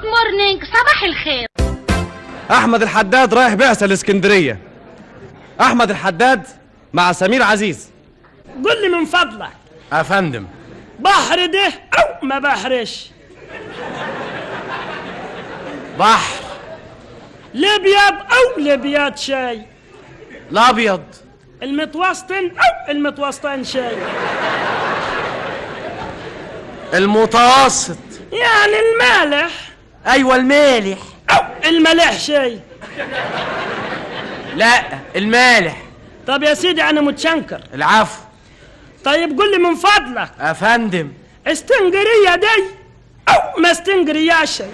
جود مورنينج صباح الخير احمد الحداد رايح بعثه الاسكندريه احمد الحداد مع سمير عزيز قل لي من فضلك افندم بحر ده او ما بحرش بحر الابيض او الابيض شاي الابيض المتوسطن او المتوسطن شاي المتوسط يعني المالح ايوه المالح او الملح شاي لا المالح طب يا سيدي انا متشنكر العفو طيب قل لي من فضلك افندم استنجرية دي او ما استنجرياش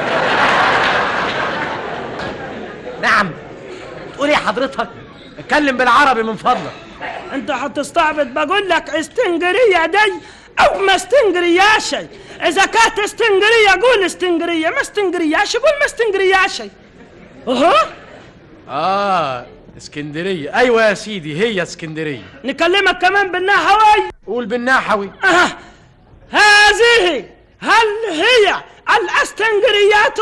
نعم تقول ايه حضرتك اتكلم بالعربي من فضلك انت هتستعبط بقول لك استنجرية دي او ما استنجرياش اذا كانت استنجرية قول استنجرية ما استنجرياش قول ما استنجرياش اها اه اسكندريه ايوه يا سيدي هي اسكندريه نكلمك كمان بالنحوي قول بالنحوي أه. هذه هل هي الاستنجريات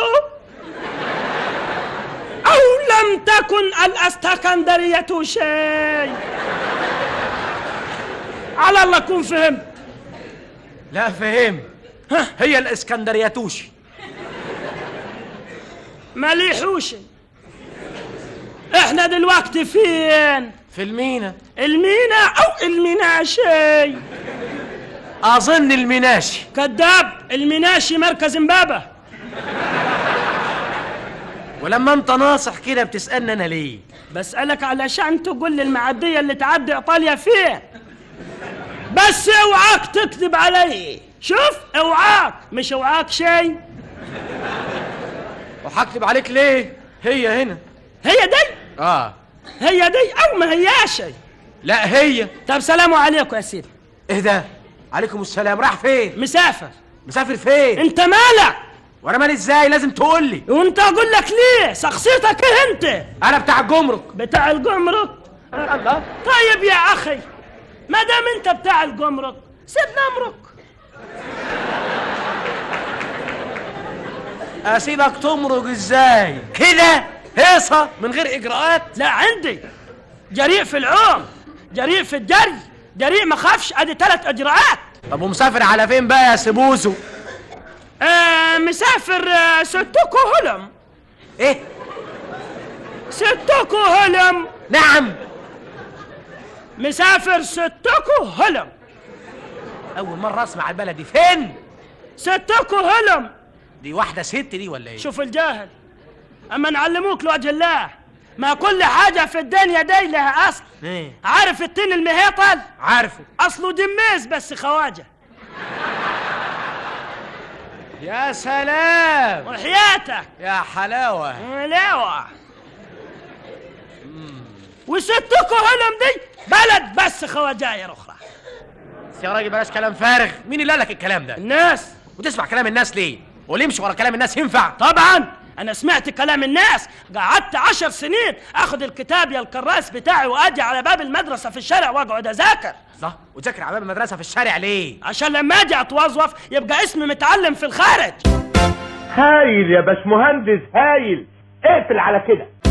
او لم تكن الاستكندرية شيء على الله كون فهمت لا فهم هي الاسكندرياتوشي مليحوش احنا دلوقتي فين في المينا المينا او المناشي اظن المناشي كذاب المناشي مركز امبابة ولما انت ناصح كده بتسالني انا ليه بسألك علشان تقول لي المعدية اللي تعدي ايطاليا فين بس اوعاك تكذب علي شوف اوعاك مش اوعاك شيء وهكتب عليك ليه هي هنا هي دي اه هي دي او ما هياش شيء لا هي طب سلام عليكم يا سيدي ايه ده عليكم السلام راح فين مسافر مسافر فين انت مالك وانا مالي ازاي لازم تقول لي وانت اقول لك ليه شخصيتك ايه انت انا بتاع الجمرك بتاع الجمرك الله طيب يا اخي ما دام انت بتاع الجمرك سيبنا امرك اسيبك تمرج ازاي كده هيصه من غير اجراءات لا عندي جريء في العوم جريء في الجري جريء ما خافش ادي ثلاث اجراءات طب ومسافر على فين بقى يا سبوزو آه مسافر آه ستوكو هلم ايه ستوكو هلم نعم مسافر ستوكو هلم اول مره اسمع البلد دي فين ستوكو هلم دي واحده ست دي ولا ايه شوف الجاهل اما نعلموك لوجه الله ما كل حاجة في الدنيا دي لها أصل ايه عارف التين المهيطل عارفه أصله دميز بس خواجة يا سلام وحياتك يا حلاوه ملاوة وستكو هلم دي بلد بس خواجاير أخرى يا راجل بلاش كلام فارغ مين اللي قالك الكلام ده الناس وتسمع كلام الناس ليه واللي يمشي ورا كلام الناس ينفع طبعا أنا سمعت كلام الناس قعدت عشر سنين أخذ الكتاب يا الكراس بتاعي وأجي على باب المدرسة في الشارع وأقعد أذاكر صح وتذاكر على باب المدرسه في الشارع ليه عشان لما أجي أتوظف يبقى اسمي متعلم في الخارج هايل يا باشمهندس هايل اقفل على كده